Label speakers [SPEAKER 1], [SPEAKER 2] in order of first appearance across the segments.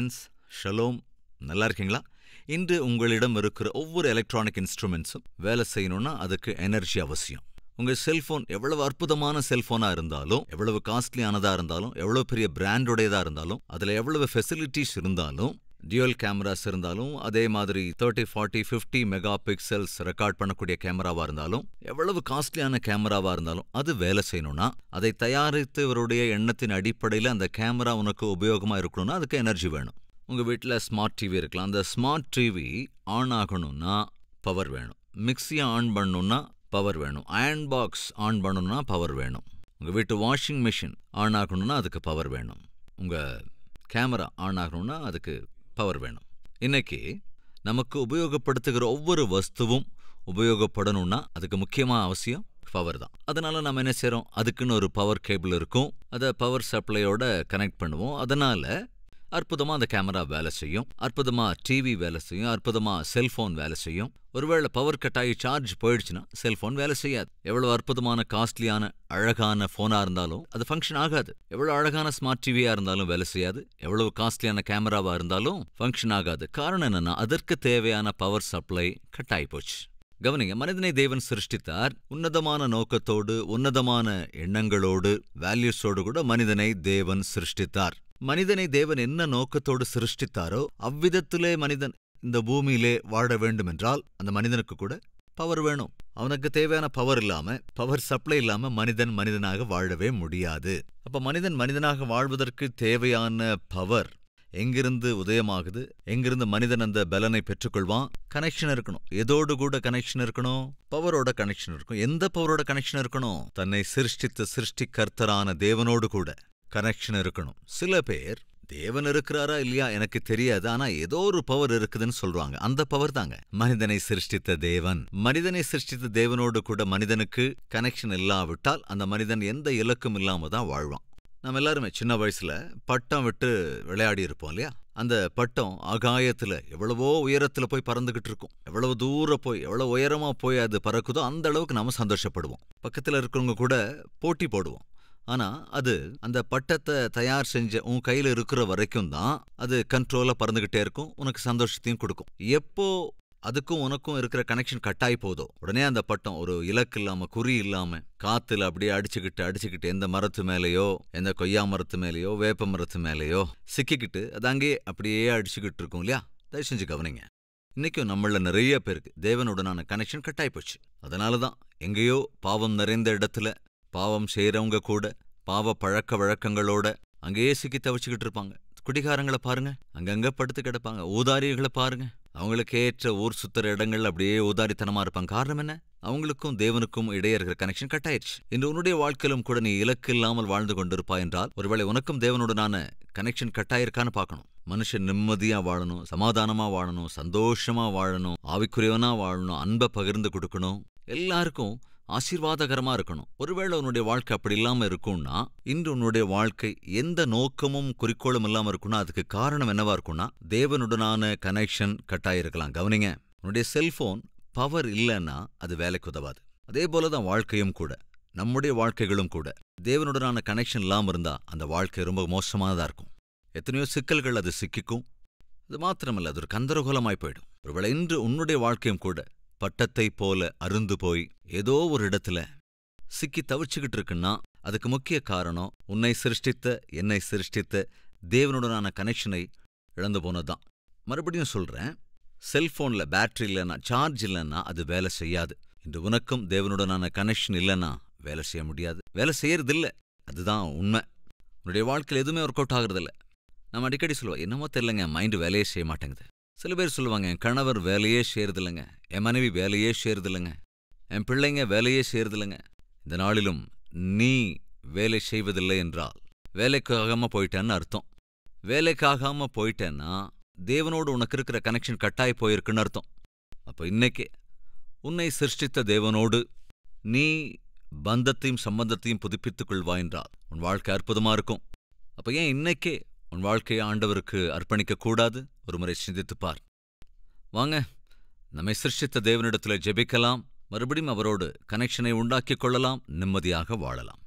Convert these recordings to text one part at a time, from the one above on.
[SPEAKER 1] friends shalom நல்லா இருக்கீங்களா இன்று உங்களிடம் இருக்கிற ஒவ்வொரு எலக்ட்ரானிக் இன்ஸ்ட்ருமெண்ட்ஸும் வேலை செய்யணும்னா அதுக்கு எனர்ஜி அவசியம் உங்க செல்போன் எவ்வளவு அற்புதமான செல்போனா இருந்தாலும் எவ்வளவு காஸ்ட்லியானதா இருந்தாலும் எவ்வளவு பெரிய பிராண்டோடையதா இருந்தாலும் அதுல எவ்வளவு ஃபெசிலிட்டிஸ் இருந்தாலும் டியூல் கேமராஸ் இருந்தாலும் அதே மாதிரி thirty forty fifty mega pixels record பண்ணக்கூடிய கேமராவா இருந்தாலும் எவ்வளவு காஸ்ட்லியான கேமராவா இருந்தாலும் அது வேலை செய்யணும்னா அதை தயாரித்தவருடைய எண்ணத்தின் அடிப்படையில் அந்த கேமரா உனக்கு உபயோகமா இருக்கணும்னா அதுக்கு எனர்ஜி வேணும் உங்க வீட்டில் ஸ்மார்ட் டிவி இருக்கலாம் அந்த ஸ்மார்ட் டிவி ஆன் ஆகணும்னா பவர் வேணும் மிக்சியை ஆன் பண்ணணும்னா பவர் வேணும் அயர்ன் பாக்ஸ் ஆன் பண்ணணும்னா பவர் வேணும் உங்கள் வீட்டு வாஷிங் மிஷின் ஆன் ஆகணும்னா அதுக்கு பவர் வேணும் உங்கள் கேமரா ஆன் ஆகணும்னா அதுக்கு பவர் வேணும் இன்னைக்கு நமக்கு உபயோகப்படுத்துகிற ஒவ்வொரு வஸ்துவும் உபயோகப்படணும்னா அதுக்கு முக்கியமாக அவசியம் பவர் தான் அதனால நம்ம என்ன செய்கிறோம் அதுக்குன்னு ஒரு பவர் கேபிள் இருக்கும் அதை பவர் சப்ளையோட கனெக்ட் பண்ணுவோம் அதனால அற்புதமா அந்த கேமரா வேலை செய்யும் அற்புதமா டிவி வேலை செய்யும் அற்புதமா செல்போன் வேலை செய்யும் ஒருவேளை பவர் கட் ஆகி சார்ஜ் போயிடுச்சுன்னா செல்போன் வேலை செய்யாது எவ்வளவு அற்புதமான காஸ்ட்லியான அழகான போனா இருந்தாலும் அது ஃபங்க்ஷன் ஆகாது எவ்வளவு அழகான ஸ்மார்ட் டிவியா இருந்தாலும் வேலை செய்யாது எவ்வளவு காஸ்ட்லியான கேமராவா இருந்தாலும் ஃபங்க்ஷன் ஆகாது காரணம் என்னன்னா அதற்கு தேவையான பவர் சப்ளை கட் ஆகி போச்சு கவனிங்க மனிதனை தேவன் சிருஷ்டித்தார் உன்னதமான நோக்கத்தோடு உன்னதமான எண்ணங்களோடு வேல்யூஸோடு கூட மனிதனை தேவன் சிருஷ்டித்தார் மனிதனை தேவன் என்ன நோக்கத்தோடு சிருஷ்டித்தாரோ அவ்விதத்திலே மனிதன் இந்த பூமியிலே வாழ வேண்டுமென்றால் அந்த மனிதனுக்கு கூட பவர் வேணும் அவனுக்கு தேவையான பவர் இல்லாம பவர் சப்ளை இல்லாம மனிதன் மனிதனாக வாழவே முடியாது அப்ப மனிதன் மனிதனாக வாழ்வதற்கு தேவையான பவர் எங்கிருந்து உதயமாகுது எங்கிருந்து மனிதன் அந்த பலனை பெற்றுக்கொள்வான் கனெக்ஷன் இருக்கணும் எதோடு கூட கனெக்ஷன் இருக்கணும் பவரோட கனெக்ஷன் இருக்கும் எந்த பவரோட கனெக்ஷன் இருக்கணும் தன்னை சிருஷ்டித்த சிருஷ்டிகர்த்தரான தேவனோடு கூட கனெக்ஷன் இருக்கணும் சில பேர் தேவன் இருக்கிறாரா இல்லையா எனக்கு தெரியாது ஆனா ஏதோ ஒரு பவர் இருக்குதுன்னு சொல்றாங்க அந்த பவர் தாங்க மனிதனை சிருஷ்டித்த தேவன் மனிதனை சிருஷ்டித்த தேவனோடு கூட மனிதனுக்கு கனெக்ஷன் இல்லாவிட்டால் அந்த மனிதன் எந்த இலக்கும் இல்லாம தான் வாழ்வான் நம்ம எல்லாருமே சின்ன வயசுல பட்டம் விட்டு விளையாடி இருப்போம் இல்லையா அந்த பட்டம் ஆகாயத்துல எவ்வளவோ உயரத்துல போய் பறந்துகிட்டு இருக்கும் எவ்வளவு தூரம் போய் எவ்வளவு உயரமா போய் அது பறக்குதோ அந்த அளவுக்கு நம்ம சந்தோஷப்படுவோம் பக்கத்துல இருக்கிறவங்க கூட போட்டி போடுவோம் ஆனா அது அந்த பட்டத்தை தயார் செஞ்ச உன் கையில இருக்கிற வரைக்கும் தான் அது கண்ட்ரோலா பறந்துகிட்டே இருக்கும் உனக்கு சந்தோஷத்தையும் கொடுக்கும் எப்போ அதுக்கும் உனக்கும் இருக்கிற கனெக்ஷன் கட்டாயி போதோ உடனே அந்த பட்டம் ஒரு இலக்கு இல்லாம குறி இல்லாம காத்துல அப்படியே அடிச்சுக்கிட்டு அடிச்சுக்கிட்டு எந்த மரத்து மேலேயோ எந்த கொய்யா மரத்து மேலேயோ வேப்ப மரத்து மேலேயோ சிக்கிக்கிட்டு அது அங்கேயே அப்படியே அடிச்சுக்கிட்டு இருக்கும் இல்லையா தயவு செஞ்சு கவனிங்க இன்னைக்கும் நம்மள நிறைய பேருக்கு தேவனுடனான கனெக்ஷன் கட்டாயி போச்சு அதனால தான் எங்கேயோ பாவம் நிறைந்த இடத்துல பாவம் செய்யறவங்க கூட பாவ பழக்க வழக்கங்களோட அங்கேயே சிக்கி தவிச்சுக்கிட்டு இருப்பாங்க குடிகாரங்களை பாருங்க அங்கங்க படுத்து கிடப்பாங்க ஊதாரிகளை பாருங்க அவங்களுக்கு ஏற்ற ஊர் சுத்துற இடங்கள் அப்படியே ஊதாரித்தனமா இருப்பாங்க காரணம் என்ன அவங்களுக்கும் தேவனுக்கும் இடையே இருக்கிற கனெக்ஷன் கட் ஆயிடுச்சு இன்று உன்னுடைய வாழ்க்கையிலும் கூட நீ இலக்கு இல்லாமல் வாழ்ந்து கொண்டிருப்பா என்றால் ஒருவேளை உனக்கும் தேவனுடனான கனெக்ஷன் கட் ஆயிருக்கான்னு பார்க்கணும் மனுஷன் நிம்மதியா வாழணும் சமாதானமா வாழணும் சந்தோஷமா வாழணும் ஆவிக்குரியவனா வாழணும் அன்பை பகிர்ந்து கொடுக்கணும் எல்லாருக்கும் ஆசீர்வாதகரமா இருக்கணும் ஒருவேளை உன்னுடைய வாழ்க்கை அப்படி இல்லாம இருக்கும்னா இன்று உன்னுடைய வாழ்க்கை எந்த நோக்கமும் குறிக்கோளும் இல்லாம இருக்கும்னா அதுக்கு காரணம் என்னவா இருக்கும்னா தேவனுடனான கனெக்ஷன் கட்டாயிருக்கலாம் கவனிங்க உன்னுடைய செல்போன் பவர் இல்லைன்னா அது வேலைக்கு உதவாது அதே போலதான் வாழ்க்கையும் கூட நம்முடைய வாழ்க்கைகளும் கூட தேவனுடனான கனெக்ஷன் இல்லாம இருந்தா அந்த வாழ்க்கை ரொம்ப மோசமானதா இருக்கும் எத்தனையோ சிக்கல்கள் அது சிக்கிக்கும் அது மாத்திரமல்ல அது ஒரு கந்தரகோலமாய் போயிடும் ஒருவேளை இன்று உன்னுடைய வாழ்க்கையும் கூட பட்டத்தைப் போல அருந்து போய் ஏதோ ஒரு இடத்துல சிக்கி தவிச்சுக்கிட்டு இருக்குன்னா அதுக்கு முக்கிய காரணம் உன்னை சிருஷ்டித்த என்னை சிருஷ்டித்த தேவனுடனான கனெக்ஷனை இழந்து போனதுதான் மறுபடியும் சொல்றேன் செல்போன்ல பேட்டரி இல்லைன்னா சார்ஜ் இல்லைன்னா அது வேலை செய்யாது இன்று உனக்கும் தேவனுடனான கனெக்ஷன் இல்லைன்னா வேலை செய்ய முடியாது வேலை செய்யறதில்ல அதுதான் உண்மை உன்னுடைய வாழ்க்கையில் எதுவுமே ஒர்க் அவுட் ஆகுறதில்ல நம்ம அடிக்கடி சொல்லுவோம் என்னமோ தெரியலங்க மைண்டு வேலையே செய்ய மாட்டேங்குது சில பேர் சொல்லுவாங்க என் கணவர் வேலையே செய்யறதில்லைங்க என் மனைவி வேலையே செய்யறதில்லைங்க என் பிள்ளைங்க வேலையே செய்யறதில்லைங்க இந்த நாளிலும் நீ வேலை செய்வதில்லை என்றால் வேலைக்காகாம போயிட்டேன்னு அர்த்தம் வேலைக்காகாம போயிட்டேன்னா தேவனோடு உனக்கு இருக்கிற கனெக்ஷன் கட்டாய் போயிருக்குன்னு அர்த்தம் அப்போ இன்னைக்கே உன்னை சிருஷ்டித்த தேவனோடு நீ பந்தத்தையும் சம்பந்தத்தையும் புதுப்பித்துக் கொள்வா என்றால் உன் வாழ்க்கை அற்புதமா இருக்கும் அப்ப ஏன் இன்னைக்கே உன் வாழ்க்கையை ஆண்டவருக்கு அர்ப்பணிக்க கூடாது ஒரு முறை சிந்தித்துப் பார் வாங்க நம்மை சிருஷ்டித்த தேவனிடத்துல ஜெபிக்கலாம் மறுபடியும் அவரோடு கனெக்ஷனை உண்டாக்கிக் கொள்ளலாம் நிம்மதியாக வாழலாம்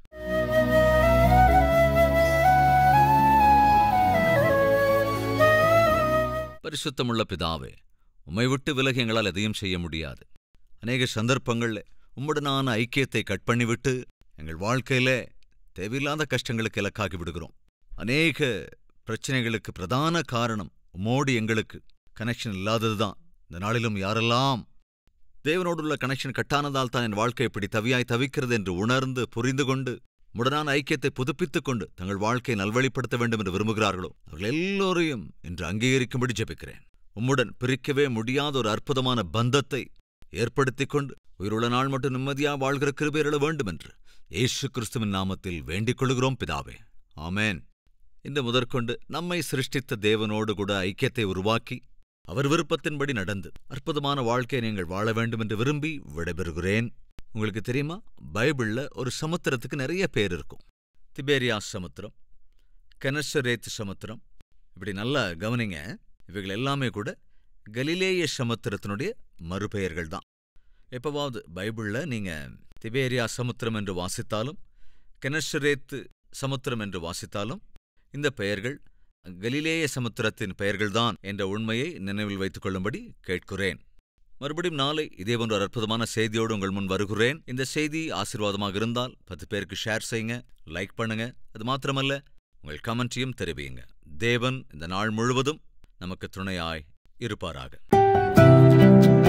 [SPEAKER 1] பரிசுத்தமுள்ள பிதாவே உம்மை விட்டு விலகி எங்களால் எதையும் செய்ய முடியாது அநேக சந்தர்ப்பங்கள்ல உம்முடனான ஐக்கியத்தை கட் பண்ணிவிட்டு எங்கள் வாழ்க்கையில தேவையில்லாத கஷ்டங்களுக்கு இலக்காகி விடுகிறோம் அநேக பிரச்சனைகளுக்கு பிரதான காரணம் உம்மோடு எங்களுக்கு கனெக்ஷன் இல்லாததுதான் இந்த நாளிலும் யாரெல்லாம் தேவனோடுள்ள கனெக்ஷன் கட்டானதால் தான் என் வாழ்க்கை இப்படி தவியாய் தவிக்கிறது என்று உணர்ந்து புரிந்து கொண்டு முடனான ஐக்கியத்தை புதுப்பித்துக் கொண்டு தங்கள் வாழ்க்கையை நல்வழிப்படுத்த வேண்டும் என்று விரும்புகிறார்களோ அவர்கள் எல்லோரையும் இன்று அங்கீகரிக்கும்படி ஜெபிக்கிறேன் உம்முடன் பிரிக்கவே முடியாத ஒரு அற்புதமான பந்தத்தை ஏற்படுத்திக் கொண்டு உயிருள்ள நாள் மட்டும் நிம்மதியா வாழ்கிற கிருபையிட வேண்டும் என்று இயேசு கிறிஸ்துவின் நாமத்தில் வேண்டிக் கொள்கிறோம் பிதாவே ஆமென் இன்று முதற்கொண்டு நம்மை சிருஷ்டித்த தேவனோடு கூட ஐக்கியத்தை உருவாக்கி அவர் விருப்பத்தின்படி நடந்து அற்புதமான வாழ்க்கையை நீங்கள் வாழ வேண்டும் என்று விரும்பி விடைபெறுகிறேன் உங்களுக்கு தெரியுமா பைபிள்ல ஒரு சமுத்திரத்துக்கு நிறைய பேர் இருக்கும் திபேரியா சமுத்திரம் கெனசரேத் சமுத்திரம் இப்படி நல்லா கவனிங்க இவைகள் எல்லாமே கூட கலிலேய சமுத்திரத்தினுடைய மறுபெயர்கள் தான் எப்பவாவது பைபிள்ல நீங்க திபேரியா சமுத்திரம் என்று வாசித்தாலும் கெனசரேத்து சமுத்திரம் என்று வாசித்தாலும் இந்த பெயர்கள் கலிலேய சமுத்திரத்தின் பெயர்கள்தான் என்ற உண்மையை நினைவில் வைத்துக் கொள்ளும்படி கேட்கிறேன் மறுபடியும் நாளை இதே போன்ற ஒரு அற்புதமான செய்தியோடு உங்கள் முன் வருகிறேன் இந்த செய்தி ஆசீர்வாதமாக இருந்தால் பத்து பேருக்கு ஷேர் செய்யுங்க லைக் பண்ணுங்க அது மாத்திரமல்ல உங்கள் கமெண்ட்டையும் தெரிவியுங்க தேவன் இந்த நாள் முழுவதும் நமக்கு துணையாய் இருப்பாராக